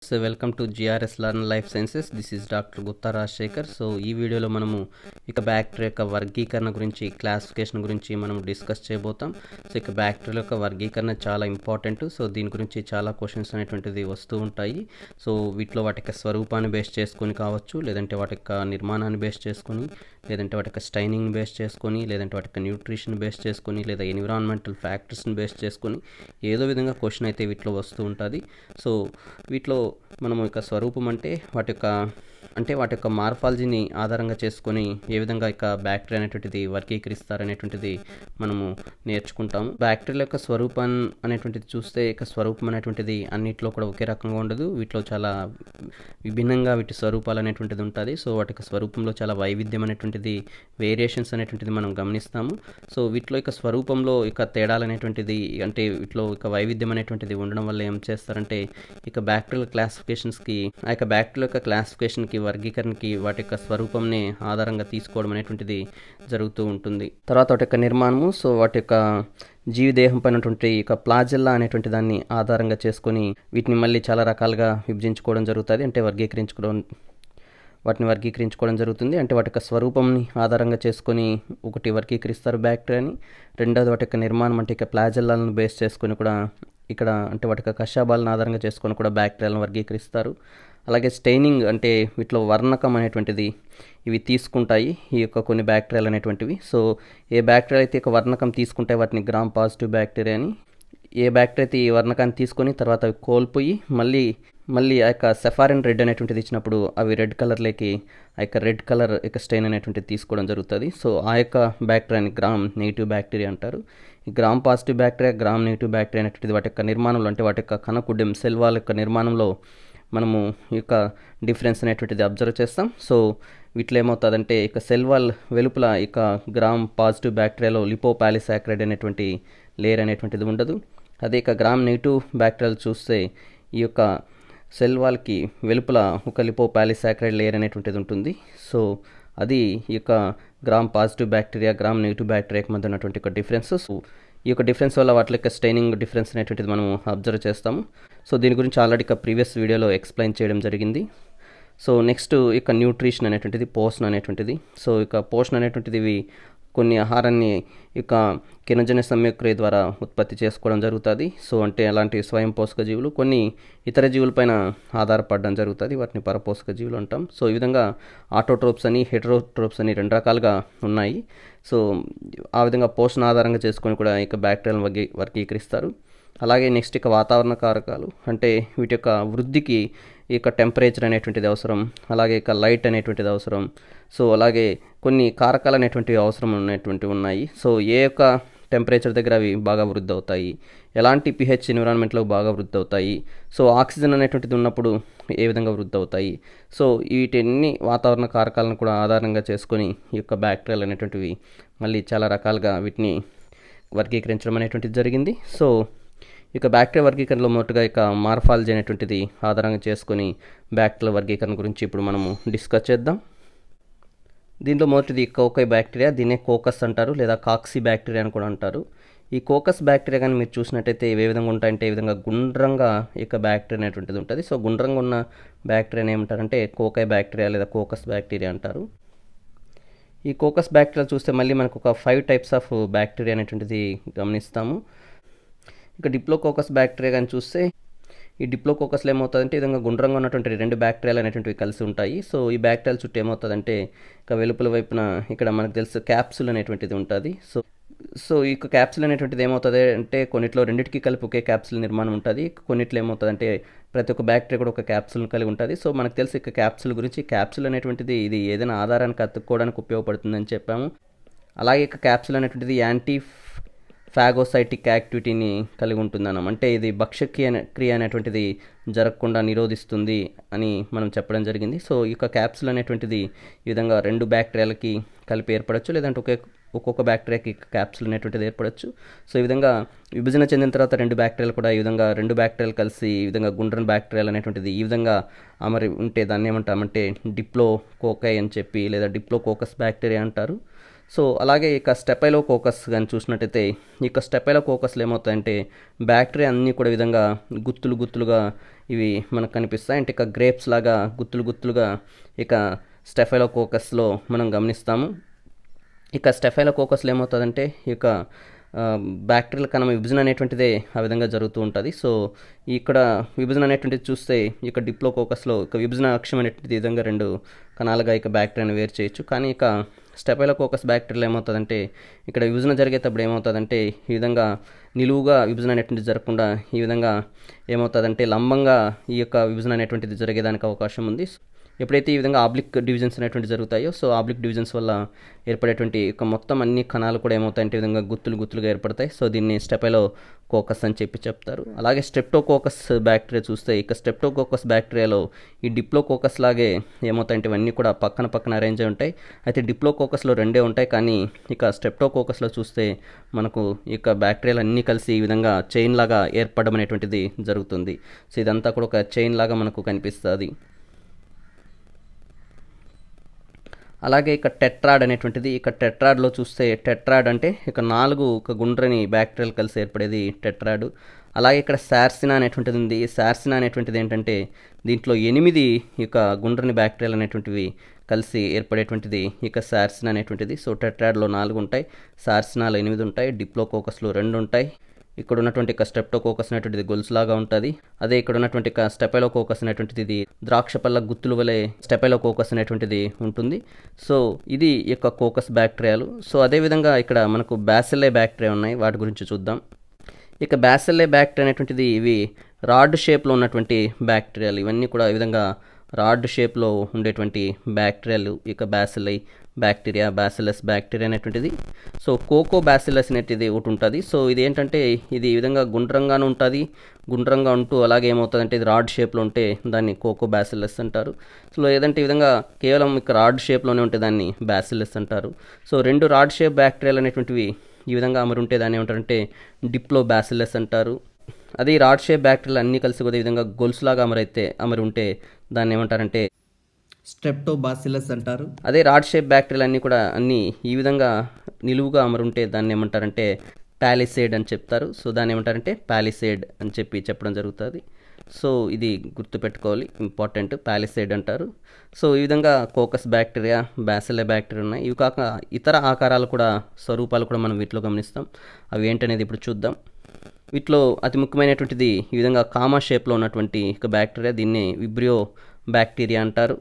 so welcome to GRS learn life sciences this is doctor Gutta Rajasekhar so ఈ వీడియోలో మనము ఇక బ్యాక్టీరియా యొక్క వర్గీకరణ గురించి క్లాసిఫికేషన్ గురించి మనం డిస్కస్ చేయబోతాం సో ఇక బ్యాక్టీరియా యొక్క వర్గీకరణ చాలా ఇంపార్టెంట్ సో దీని గురించి చాలా క్వశ్చన్స్ అనేటువంటిది వస్తూ ఉంటాయి సో వీటిలో వాటి యొక్క స్వరూపాన్ని బేస్ చేసుకొని కావచ్చు లేదంటే వాటి యొక్క నిర్మాణాన్ని బేస్ చేసుకొని లేదంటే వాటి యొక్క స్టైనింగ్ బేస్ చేసుకొని లేదంటే వాటి యొక్క న్యూట్రిషన్ బేస్ చేసుకొని లేదా ఎన్విరాన్మెంటల్ ఫ్యాక్టర్స్ని బేస్ చేసుకొని ఏదో విధంగా క్వశ్చన్ అయితే వీటిలో వస్తూ ఉంటుంది సో వీటిలో మనము ఇక స్వరూపం అంటే వాటి యొక్క అంటే వాటి యొక్క మార్ఫాలజీని ఆధారంగా చేసుకొని ఏ విధంగా ఇక బ్యాక్టీరియా అనేటువంటిది వర్గీకరిస్తారనేటువంటిది మనము నేర్చుకుంటాము బ్యాక్టీరియా యొక్క స్వరూపం అనేటువంటిది చూస్తే ఇక స్వరూపం అనేటువంటిది అన్నిట్లో కూడా ఒకే రకంగా ఉండదు వీటిలో చాలా విభిన్నంగా వీటి స్వరూపాలు అనేటువంటిది ఉంటుంది సో వాటి యొక్క స్వరూపంలో చాలా వైవిధ్యం అనేటువంటిది వేరియేషన్స్ అనేటువంటిది మనం గమనిస్తాము సో వీటిలో ఇక స్వరూపంలో ఇక తేడాలు అనేటువంటిది అంటే వీటిలో ఇక వైవిధ్యం అనేటువంటిది ఉండడం వల్ల ఏం చేస్తారంటే ఇక బ్యాక్టీరియల్ క్లాసిఫికేషన్స్కి ఆ యొక్క బ్యాక్టీరియల్ యొక్క క్లాసిఫికేషన్కి వర్గీకరణకి వాటి యొక్క స్వరూపంని ఆధారంగా తీసుకోవడం అనేటువంటిది జరుగుతూ ఉంటుంది తర్వాత వాటి యొక్క నిర్మాణము సో వాటి యొక్క జీవిదేహం పైనటువంటి ఇక ప్లాజెల్లా అనేటువంటి దాన్ని ఆధారంగా చేసుకొని వీటిని మళ్ళీ చాలా రకాలుగా విభజించుకోవడం జరుగుతుంది అంటే వర్గీకరించుకోవడం వాటిని వర్గీకరించుకోవడం జరుగుతుంది అంటే వాటి యొక్క స్వరూపంని ఆధారంగా చేసుకొని ఒకటి వర్గీకరిస్తారు బ్యాక్టీరియాని రెండోది వాటి యొక్క నిర్మాణం అంటే ఇక ప్లాజెల్లాలను బేస్ చేసుకొని కూడా ఇక్కడ అంటే వాటి యొక్క కషాబాలను ఆధారంగా చేసుకొని కూడా బ్యాక్టీరియాలను వర్గీకరిస్తారు అలాగే స్టెయినింగ్ అంటే వీటిలో వర్ణకం అనేటువంటిది ఇవి తీసుకుంటాయి ఈ యొక్క కొన్ని బ్యాక్టీరియాలు అనేటువంటివి సో ఏ బ్యాక్టీరియా అయితే ఇక వర్ణకం తీసుకుంటే వాటిని గ్రామ్ పాజిటివ్ బ్యాక్టీరియా అని ఏ బ్యాక్టీరియా అయితే ఈ వర్ణకాన్ని తీసుకొని తర్వాత అవి కోల్పోయి మళ్ళీ మళ్ళీ ఆ యొక్క సెఫారిన్ రెడ్ అనేటువంటిది ఇచ్చినప్పుడు అవి రెడ్ కలర్లోకి ఆ యొక్క రెడ్ కలర్ యొక్క స్టెయిన్ అనేటువంటిది తీసుకోవడం జరుగుతుంది సో ఆ యొక్క బ్యాక్టీరియాని గ్రామ్ నెగిటివ్ బ్యాక్టీరియా అంటారు ఈ gram positive bacteria gram negative bacteria అనేటువంటిది వాటి యొక్క నిర్మాణంలో అంటే వాటి యొక్క కనకుడ్యం సెల్ వాళ్ళ యొక్క నిర్మాణంలో మనము ఈ యొక్క డిఫరెన్స్ అనేటువంటిది అబ్జర్వ్ చేస్తాం సో వీటిలో ఏమవుతుందంటే ఇక సెల్ వాల్ వెలుపల ఇక గ్రామ్ పాజిటివ్ బ్యాక్టీరియాలో లిపోపాలిసాక్రైడ్ అనేటువంటి లేయర్ అనేటువంటిది ఉండదు అదే ఇక గ్రామ్ నెగిటివ్ బ్యాక్టీరియాలు చూస్తే ఈ యొక్క సెల్ వాల్కి వెలుపల ఒక లిపోపాలిసాక్రైడ్ లేయర్ అనేటువంటిది ఉంటుంది సో అది ఈ యొక్క gram positive bacteria gram negative బ్యాక్టీరియాకి మధ్య ఉన్నటువంటి ఒక డిఫరెన్స్ ఈ యొక్క డిఫరెన్స్ వల్ల వాటి యొక్క స్టైనింగ్ డిఫరెన్స్ అనేటువంటిది మనం అబ్జర్వ్ చేస్తాము సో దీని గురించి ఆల్రెడీ ఇక ప్రీవియస్ వీడియోలో ఎక్స్ప్లెయిన్ చేయడం జరిగింది సో నెక్స్ట్ ఇక న్యూట్రిషన్ అనేటువంటిది పోషణ అనేటువంటిది సో ఇక పోషణ అనేటువంటిది ఇవి కొన్ని ఆహారాన్ని ఇక కినజన సంయుక్రియ ద్వారా ఉత్పత్తి చేసుకోవడం జరుగుతుంది సో అంటే అలాంటి స్వయం పోషక జీవులు కొన్ని ఇతర జీవులపైన ఆధారపడడం జరుగుతుంది వాటిని పరపోషక జీవులు అంటాం సో ఈ విధంగా ఆటోట్రోప్స్ అని హెటరోట్రోప్స్ అని రెండు రకాలుగా ఉన్నాయి సో ఆ విధంగా పోషణ ఆధారంగా చేసుకొని కూడా ఇక బ్యాక్టీరియాలను వర్గీ వర్గీకరిస్తారు అలాగే నెక్స్ట్ ఇక వాతావరణ కారకాలు అంటే వీటి యొక్క వృద్ధికి ఇక టెంపరేచర్ అనేటువంటిది అవసరం అలాగే ఇక లైట్ అనేటువంటిది అవసరం సో అలాగే కొన్ని కారకాలు అనేటువంటివి అవసరం ఉన్నటువంటివి ఉన్నాయి సో ఏ యొక్క టెంపరేచర్ దగ్గర అవి బాగా వృద్ధి అవుతాయి ఎలాంటి పిహెచ్ ఎన్విరాన్మెంట్లో బాగా వృద్ధి అవుతాయి సో ఆక్సిజన్ అనేటువంటిది ఉన్నప్పుడు ఏ విధంగా వృద్ధి అవుతాయి సో వీటన్ని వాతావరణ కారకాలను కూడా ఆధారంగా చేసుకొని ఈ యొక్క బ్యాక్టీరియాలు అనేటువంటివి మళ్ళీ చాలా రకాలుగా వీటిని వర్గీకరించడం అనేటువంటిది జరిగింది సో ఇక బ్యాక్టీరియా వర్గీకరణలో మొదటగా ఇక మార్ఫాలజీ అనేటువంటిది ఆధారంగా చేసుకొని బ్యాక్టీరియా వర్గీకరణ గురించి ఇప్పుడు మనము డిస్కస్ చేద్దాం దీంట్లో మొదటిది కోకై బ్యాక్టీరియా దీన్నే కోకస్ అంటారు లేదా కాక్సీ బ్యాక్టీరియా అని కూడా అంటారు ఈ కోకస్ బ్యాక్టీరియా కానీ మీరు చూసినట్టయితే ఏ విధంగా ఉంటాయంటే ఏ విధంగా గుండ్రంగా ఇక బ్యాక్టీరియా అనేటువంటిది ఉంటుంది సో గుండ్రంగా ఉన్న బ్యాక్టీరియాని ఏమంటారంటే కోకై బ్యాక్టీరియా లేదా కోకస్ బ్యాక్టీరియా అంటారు ఈ కోకస్ బ్యాక్టీరియా చూస్తే మళ్ళీ మనకు ఒక ఫైవ్ టైప్స్ ఆఫ్ బ్యాక్టీరియా అనేటువంటిది గమనిస్తాము ఇక డిప్లోకోకస్ బ్యాక్టీరియా కానీ చూస్తే ఈ డిప్లోకోకస్లో ఏమవుతుందంటే ఈ విధంగా గుండ్రంగా ఉన్నటువంటి రెండు బ్యాక్టీరియాలు అనేటువంటివి కలిసి ఉంటాయి సో ఈ బ్యాక్టీరియాల చుట్టూ ఏమవుతుందంటే ఇక వెలుపల వైపున ఇక్కడ మనకు తెలుసు క్యాప్సుల్ అనేటువంటిది ఉంటుంది సో సో ఈ క్యాప్సుల్ అనేటువంటిది ఏమవుతుంది అంటే కొన్నిట్లో రెండింటికి కలిపి ఒకే క్యాప్సుల్ నిర్మాణం ఉంటుంది కొన్నిట్లో ఏమవుతుంది అంటే ప్రతి ఒక్క బ్యాక్టీరియా కూడా ఒక క్యాప్సుల్ కలిగి ఉంటుంది సో మనకు తెలిసి ఇక క్యాప్సుల్ గురించి క్యాప్సుల్ అనేటువంటిది ఇది ఏదైనా ఆధారానికి అతుక్కోవడానికి ఉపయోగపడుతుందని చెప్పాము అలాగే ఇక క్యాప్సుల్ అనేటువంటిది యాంటీ ఫాగోసైటిక్ యాక్టివిటీని కలిగి ఉంటుందన్నాం అంటే ఇది భక్ష్యక్రియ క్రియ అనేటువంటిది జరగకుండా నిరోధిస్తుంది అని మనం చెప్పడం జరిగింది సో ఈ యొక్క క్యాప్సుల్ అనేటువంటిది ఈ విధంగా రెండు బ్యాక్టీరియాలకి కలిపి ఏర్పడచ్చు లేదంటే ఒకే ఒక్కొక్క బ్యాక్టీరియాకి క్యాప్సుల్ అనేటువంటిది ఏర్పడచ్చు సో ఈ విధంగా విభజన చెందిన తర్వాత రెండు బ్యాక్టీరియాలు కూడా ఈ విధంగా రెండు బ్యాక్టీరియాలు కలిసి ఈ విధంగా గుండ్రన్ బ్యాక్టీరియాలు అనేటువంటిది ఈ విధంగా అమరి ఉంటే దాన్ని ఏమంటామంటే డిప్లో కోకై అని చెప్పి లేదా డిప్లో కోకస్ బ్యాక్టీరియా అంటారు సో అలాగే ఇక స్టెపైలో కోకస్ కానీ చూసినట్టయితే ఇక స్టెపైలో కోకస్లో ఏమవుతాయంటే బ్యాక్టీరియా అన్నీ కూడా ఈ విధంగా గుత్తులు గుత్తులుగా ఇవి మనకు కనిపిస్తాయి అంటే ఇక గ్రేప్స్ లాగా గుత్తులు గుత్తులుగా ఇక స్టెఫైలో కోకస్లో మనం గమనిస్తాము ఇక స్టెఫైలో కోకస్లో ఏమవుతుందంటే ఇక బ్యాక్టీరియల్ కణం విభజన అనేటువంటిదే ఆ విధంగా జరుగుతూ ఉంటుంది సో ఇక్కడ విభజన అనేటువంటిది చూస్తే ఇక డిప్లో కోకస్లో ఇక విభజన అక్షం అనేటువంటిది ఈ విధంగా రెండు కణాలుగా ఇక బ్యాక్టీరియాని వేరు చేయొచ్చు కానీ ఇక స్టెపైలోకోకస్ బ్యాక్టీరియల్ ఏమవుతుందంటే ఇక్కడ విభజన జరిగేటప్పుడు ఏమవుతుందంటే ఈ విధంగా నిలువుగా విభజన అనేటువంటిది జరగకుండా ఈ విధంగా ఏమవుతుందంటే లంబంగా ఈ యొక్క విభజన అనేటువంటిది జరిగేదానికి అవకాశం ఉంది ఎప్పుడైతే ఈ విధంగా ఆబ్లిక్ డివిజన్స్ అనేటువంటి జరుగుతాయో సో ఆబ్లిక్ డివిజన్స్ వల్ల ఏర్పడేటువంటి ఒక మొత్తం అన్ని కణాలు కూడా ఏమవుతాయంటే ఈ విధంగా గుత్తులు గుత్తులుగా ఏర్పడతాయి సో దీన్ని స్టెపైలో కోకస్ అని చెప్పి చెప్తారు అలాగే స్టెప్టోకోకస్ బ్యాక్టీరియా చూస్తే ఇక స్టెప్టోకోకస్ బ్యాక్టీరియాలో ఈ డిప్లోకోకస్ లాగే ఏమవుతాయంటే ఇవన్నీ కూడా పక్కన పక్కన అరేంజ్ అయి ఉంటాయి అయితే డిప్లోకోకస్లో రెండే ఉంటాయి కానీ ఇక స్టెప్టోకోకస్లో చూస్తే మనకు ఇక బ్యాక్టీరియాలు అన్నీ కలిసి ఈ విధంగా చైన్ లాగా ఏర్పడడం అనేటువంటిది జరుగుతుంది సో ఇదంతా కూడా ఒక చైన్ లాగా మనకు కనిపిస్తుంది అలాగే ఇక టెట్రాడ్ అనేటువంటిది ఇక టెట్రాడ్లో చూస్తే టెట్రాడ్ అంటే ఇక నాలుగు ఒక గుండ్రని బ్యాక్టీరియల్ కలిసి ఏర్పడేది టెట్రాడ్ అలాగే ఇక్కడ శార్సినా అనేటువంటిది ఉంది ఈ శార్సినా అనేటువంటిది ఏంటంటే దీంట్లో ఎనిమిది ఇక గుండ్రని బ్యాక్టీరియల్ అనేటువంటివి కలిసి ఏర్పడేటువంటిది ఇక శార్సినా అనేటువంటిది సో టెట్రాడ్లో నాలుగు ఉంటాయి శార్సినాలో ఎనిమిది ఉంటాయి డిప్లోకోకస్లో రెండు ఉంటాయి ఇక్కడ ఉన్నటువంటి ఇక స్టెప్టోకోకస్ అనేటువంటిది గొలుసులాగా ఉంటుంది అదే ఇక్కడ ఉన్నటువంటి ఇక స్టెపైలోకోకస్ అనేటువంటిది ఇది ద్రాక్ష పళ్ళ గుత్తులు వలె స్టెపైలోకోకస్ అనేటువంటిది ఉంటుంది సో ఇది యొక్క కోకస్ బ్యాక్టీరియాలు సో అదేవిధంగా ఇక్కడ మనకు బ్యాసిల్లే బ్యాక్టీరియా ఉన్నాయి వాటి గురించి చూద్దాం ఇక బ్యాసిల్లే బ్యాక్టీరియా అనేటువంటిది ఇవి రాడ్ షేప్లో ఉన్నటువంటి బ్యాక్టీరియాలు ఇవన్నీ కూడా ఈ విధంగా రాడ్ షేప్లో ఉండేటువంటి బ్యాక్టీరియాలు ఇక బ్యాసిల్లై బ్యాక్టీరియా బ్యాసిలస్ బ్యాక్టీరియా అనేటువంటిది సో కోకో బ్యాసిలస్ అనేటిది ఒకటి ఉంటుంది సో ఇది ఏంటంటే ఇది ఈ విధంగా గుండ్రంగానే ఉంటుంది గుండ్రంగా ఉంటూ అలాగే ఏమవుతుందంటే ఇది రాడ్ షేప్లో ఉంటే దాన్ని కోకో బ్యాసిలస్ అంటారు సో లేదంటే ఈ విధంగా కేవలం ఇక రాడ్ షేప్లోనే ఉంటే దాన్ని బ్యాసిలస్ అంటారు సో రెండు రాడ్ షేప్ బ్యాక్టీరియాలు అనేటువంటివి ఈ విధంగా అమరు ఉంటే దాన్ని ఏమంటారంటే డిప్లో బ్యాసిలస్ అంటారు అదే ఈ రాడ్ షేప్ బ్యాక్టీరియాలు అన్నీ కలిసి కూడా ఈ విధంగా గొలుసులాగా అమరైతే అమరి ఉంటే దాన్ని ఏమంటారంటే స్ట్రెప్టోబాసిలస్ అంటారు అదే రాడ్ షేప్ బ్యాక్టీరియాలు అన్నీ కూడా అన్నీ ఈ విధంగా నిలువుగా అమరుంటే దాన్ని ఏమంటారంటే పాలిసేడ్ అని చెప్తారు సో దాన్ని ఏమంటారంటే పాలిసేడ్ అని చెప్పి చెప్పడం జరుగుతుంది సో ఇది గుర్తుపెట్టుకోవాలి ఇంపార్టెంట్ పాలిసేడ్ అంటారు సో ఈ విధంగా కోకస్ బ్యాక్టీరియా బ్యాసిలే బ్యాక్టీరియా ఉన్నాయి ఇవి కాక ఇతర ఆకారాలు కూడా స్వరూపాలు కూడా మనం వీటిలో గమనిస్తాం అవి ఏంటనేది ఇప్పుడు చూద్దాం వీటిలో అతి ముఖ్యమైనటువంటిది ఈ విధంగా కామా షేప్లో ఉన్నటువంటి ఒక బ్యాక్టీరియా దీన్ని విబ్రియో బ్యాక్టీరియా అంటారు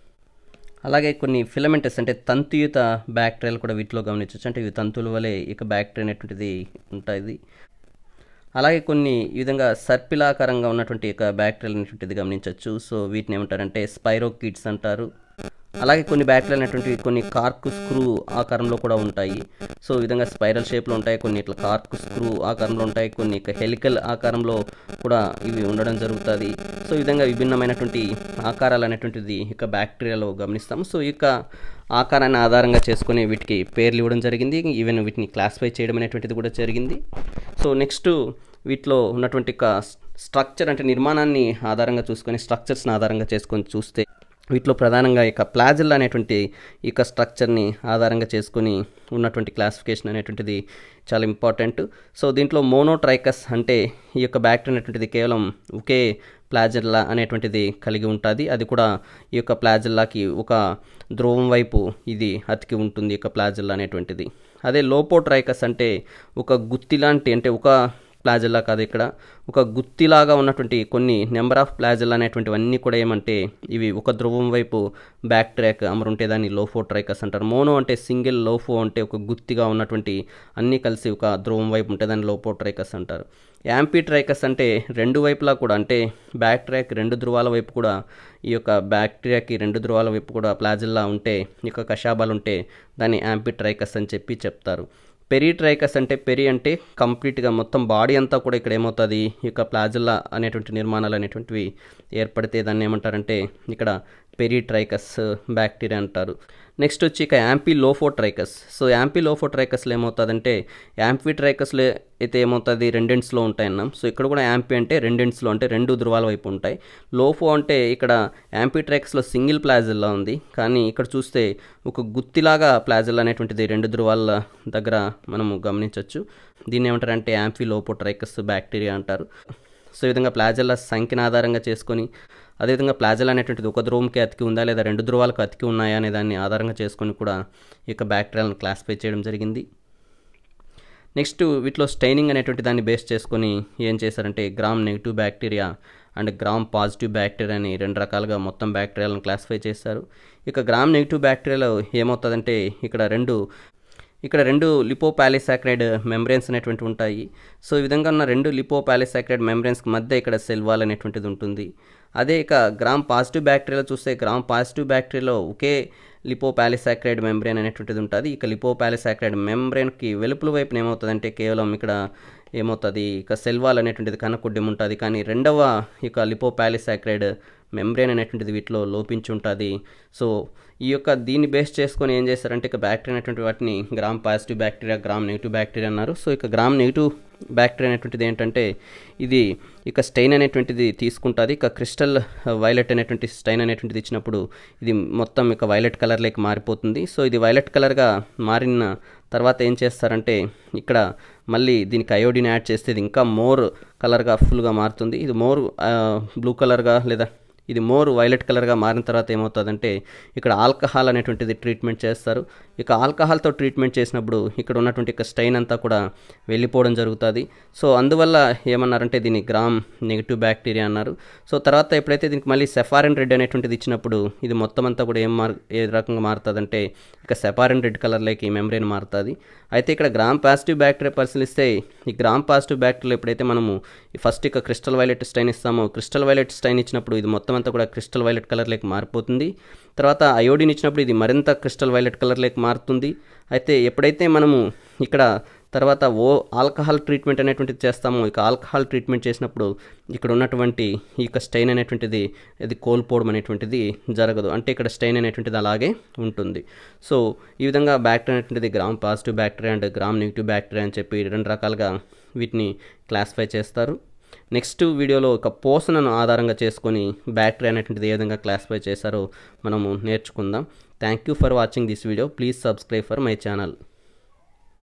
అలాగే కొన్ని ఫిలమెంటస్ అంటే తంతుయుత బ్యాక్టీరియాలు కూడా వీటిలో గమనించవచ్చు అంటే ఇవి తంతువుల వలె ఇక బ్యాక్టీరియా అనేటువంటిది ఉంటుంది అలాగే కొన్ని ఈ విధంగా సర్పిలాకారంగా ఉన్నటువంటి ఒక బ్యాక్టీరియల్ అనేటువంటిది గమనించవచ్చు సో వీటిని ఏమంటారంటే స్పైరోకిడ్స్ అంటారు అలాగే కొన్ని బ్యాక్టీరియల్ అనేటువంటివి కొన్ని కార్క్ స్క్రూ ఆకారంలో కూడా ఉంటాయి సో ఈ విధంగా స్పైరల్ షేప్లో ఉంటాయి కొన్ని ఇట్లా కార్క్ స్క్రూ ఆకారంలో ఉంటాయి కొన్ని ఇక హెలికల్ ఆకారంలో కూడా ఇవి ఉండడం జరుగుతుంది సో ఈ విధంగా విభిన్నమైనటువంటి ఆకారాలు అనేటువంటిది ఇక బ్యాక్టీరియాలో గమనిస్తాము సో ఇక ఆకారాన్ని ఆధారంగా చేసుకొని వీటికి పేర్లు ఇవ్వడం జరిగింది ఈవెన్ వీటిని క్లాసిఫై చేయడం అనేటువంటిది కూడా జరిగింది సో నెక్స్ట్ వీటిలో ఉన్నటువంటి ఒక స్ట్రక్చర్ అంటే నిర్మాణాన్ని ఆధారంగా చూసుకొని స్ట్రక్చర్స్ని ఆధారంగా చేసుకొని చూస్తే వీటిలో ప్రధానంగా ఇక ప్లాజిల్ అనేటువంటి ఇక స్ట్రక్చర్ని ఆధారంగా చేసుకొని ఉన్నటువంటి క్లాసిఫికేషన్ అనేటువంటిది చాలా ఇంపార్టెంట్ సో దీంట్లో మోనోట్రైకస్ అంటే ఈ యొక్క బ్యాక్టీరియా అనేటువంటిది కేవలం ఒకే ప్లాజిల్లా అనేటువంటిది కలిగి ఉంటుంది అది కూడా ఈ యొక్క ప్లాజిల్లాకి ఒక ధ్రువం వైపు ఇది అతికి ఉంటుంది ఈ యొక్క ప్లాజిల్లా అనేటువంటిది అదే లోపోట్రైకస్ అంటే ఒక గుత్తి లాంటి అంటే ఒక ప్లాజిల్లా కాదు ఇక్కడ ఒక గుత్తిలాగా ఉన్నటువంటి కొన్ని నెంబర్ ఆఫ్ ప్లాజిల్లా అనేటువంటివన్నీ కూడా ఏమంటే ఇవి ఒక ధ్రువం వైపు బ్యాక్టీరియాకి అమరుంటే దాన్ని లోఫోట్రైకస్ అంటారు మోనో అంటే సింగిల్ లోఫో అంటే ఒక గుత్తిగా ఉన్నటువంటి అన్నీ కలిసి ఒక ధ్రువం వైపు ఉంటే దాన్ని లోపోట్రైకస్ అంటారు యాంపీట్రైకస్ అంటే రెండు వైపులా కూడా అంటే బ్యాక్టీరియాకి రెండు ధ్రువాల వైపు కూడా ఈ యొక్క బ్యాక్టీరియాకి రెండు ధ్రువాల వైపు కూడా ప్లాజిల్లా ఉంటే ఈ యొక్క కషాబాలు ఉంటే దాన్ని యాంపీట్రైకస్ అని చెప్పి చెప్తారు పెరిట్రైకస్ అంటే పెరి అంటే కంప్లీట్గా మొత్తం బాడీ అంతా కూడా ఇక్కడ ఏమవుతుంది ఈ యొక్క ప్లాజిల్లా అనేటువంటి నిర్మాణాలు అనేటువంటివి ఏర్పడితే దాన్ని ఏమంటారంటే ఇక్కడ పెరిట్రైకస్ బ్యాక్టీరియా అంటారు నెక్స్ట్ వచ్చి ఇక యాంపీ లోఫోట్రైకస్ సో యాంపీ లోఫోట్రైకస్లో ఏమవుతుందంటే యాంఫీట్రైకస్లో అయితే ఏమవుతుంది రెండెంట్స్లో ఉంటాయన్నాం సో ఇక్కడ కూడా యాంపీ అంటే రెండెంట్స్లో అంటే రెండు ధృవాల వైపు ఉంటాయి లోఫో అంటే ఇక్కడ యాంపీట్రైకస్లో సింగిల్ ప్లాజిల్లా ఉంది కానీ ఇక్కడ చూస్తే ఒక గుత్తిలాగా ప్లాజిల్ అనేటువంటిది రెండు ధృవాల దగ్గర మనము గమనించవచ్చు దీన్ని ఏమంటారంటే యాంఫీ లోపోట్రైకస్ బ్యాక్టీరియా అంటారు సో ఈ విధంగా ప్లాజెల్లా సంఖ్యను ఆధారంగా చేసుకొని అదేవిధంగా ప్లాజెల్ అనేటువంటిది ఒక ధ్రువంకి అతికి ఉందా లేదా రెండు ధ్రువాలకు అతికి ఉన్నాయా అనే దాన్ని ఆధారంగా చేసుకొని కూడా ఈ యొక్క బ్యాక్టీరియాలను క్లాసిఫై చేయడం జరిగింది నెక్స్ట్ వీటిలో స్టైనింగ్ అనేటువంటి దాన్ని బేస్ చేసుకొని ఏం చేశారంటే gram negative bacteria and gram positive bacteria అని రెండు రకాలుగా మొత్తం బ్యాక్టీరియాలను క్లాసిఫై చేశారు ఇక గ్రామ్ నెగిటివ్ బ్యాక్టీరియాలో ఏమవుతుందంటే ఇక్కడ రెండు ఇక్కడ రెండు లిపోపాలిసాక్రైడ్ మెంబ్రెన్స్ అనేటువంటి ఉంటాయి సో ఈ విధంగా ఉన్న రెండు లిపోపాలిసాక్రైడ్ మెంబ్రెన్స్కి మధ్య ఇక్కడ సెల్ వాల్ అనేటువంటిది ఉంటుంది అదే ఇక గ్రామ్ పాజిటివ్ బ్యాక్టీరియాలో చూస్తే గ్రామ్ పాజిటివ్ బ్యాక్టీరియాలో ఒకే లిపోపాలిసాక్రైడ్ మెంబ్రెన్ అనేటువంటిది ఉంటుంది ఇక లిపోపాలిసాక్రైడ్ మెంబ్రెన్కి వెలుపుల వైపున ఏమవుతుందంటే కేవలం ఇక్కడ ఏమవుతుంది ఇక సెల్ వాల్ అనేటువంటిది కనకుడ్యం ఉంటుంది కానీ రెండవ ఇక లిపోపాలిసాక్రైడ్ మెంబ్రెన్ అనేటువంటిది వీటిలో లోపించి ఉంటుంది సో ఈ యొక్క దీన్ని బేస్ చేసుకొని ఏం చేస్తారంటే ఇక బ్యాక్టీరియా అనేటువంటి వాటిని gram positive bacteria gram negative bacteria అన్నారు సో ఇక గ్రామ్ నెగిటివ్ బ్యాక్టీరియా అనేటువంటిది ఏంటంటే ఇది ఇక స్టైన్ అనేటువంటిది తీసుకుంటుంది ఇక క్రిస్టల్ వైలెట్ అనేటువంటి స్టైన్ అనేటువంటిది ఇచ్చినప్పుడు ఇది మొత్తం ఇక వైలెట్ కలర్లోకి మారిపోతుంది సో ఇది వైలెట్ కలర్గా మారిన తర్వాత ఏం చేస్తారంటే ఇక్కడ మళ్ళీ దీనికి అయోడిన్ యాడ్ చేస్తే ఇది ఇంకా మోర్ కలర్గా ఫుల్గా మారుతుంది ఇది మోర్ బ్లూ కలర్గా లేదా ఇది మోర్ వైలెట్ కలర్గా మారిన తర్వాత ఏమవుతుందంటే ఇక్కడ ఆల్కహాల్ అనేటువంటిది ట్రీట్మెంట్ చేస్తారు ఇక ఆల్కహాల్తో ట్రీట్మెంట్ చేసినప్పుడు ఇక్కడ ఉన్నటువంటి ఇక స్టైన్ అంతా కూడా వెళ్ళిపోవడం జరుగుతుంది సో అందువల్ల ఏమన్నారంటే దీన్ని గ్రామ్ నెగిటివ్ బ్యాక్టీరియా అన్నారు సో తర్వాత ఎప్పుడైతే దీనికి మళ్ళీ సెఫారిన్ రెడ్ అనేటువంటిది ఇచ్చినప్పుడు ఇది మొత్తం అంతా కూడా ఏం మార్ ఏ రకంగా మారుతుందంటే ఇక సెఫారిన్ రెడ్ కలర్లోకి ఈ మెంబ్రెయిన్ మారుతుంది అయితే ఇక్కడ గ్రామ్ పాజిటివ్ బ్యాక్టీరియా పరిశీలిస్తే ఈ గ్రామ్ పాజిటివ్ బ్యాక్టీరియా ఎప్పుడైతే మనము ఫస్ట్ ఇక క్రిస్టల్ వైలెట్ స్టైన్ ఇస్తామో క్రిస్టల్ వైలెట్ స్టైన్ ఇచ్చినప్పుడు ఇది మొత్తం అంతా కూడా క్రిస్టల్ వైలెట్ కలర్లోకి మారిపోతుంది తర్వాత అయోడిన్ ఇచ్చినప్పుడు ఇది మరింత క్రిస్టల్ వైలెట్ కలర్లోకి మారుతుంది అయితే ఎప్పుడైతే మనము ఇక్కడ తర్వాత ఓ ఆల్కహాల్ ట్రీట్మెంట్ అనేటువంటిది చేస్తాము ఇక ఆల్కహాల్ ట్రీట్మెంట్ చేసినప్పుడు ఇక్కడ ఉన్నటువంటి ఈ యొక్క స్టైన్ అనేటువంటిది ఇది కోల్పోవడం అనేటువంటిది జరగదు అంటే ఇక్కడ స్టైన్ అనేటువంటిది అలాగే ఉంటుంది సో ఈ విధంగా బ్యాక్టీరియా అనేటువంటిది gram positive bacteria and gram negative bacteria అని చెప్పి రెండు రకాలుగా వీటిని క్లాసిఫై చేస్తారు నెక్స్ట్ వీడియోలో ఒక పోషణను ఆధారంగా చేసుకొని బ్యాక్టీరియా అనేటువంటిది ఏ విధంగా క్లాసిఫై చేశారో మనము నేర్చుకుందాం thank you for watching this video please subscribe for my channel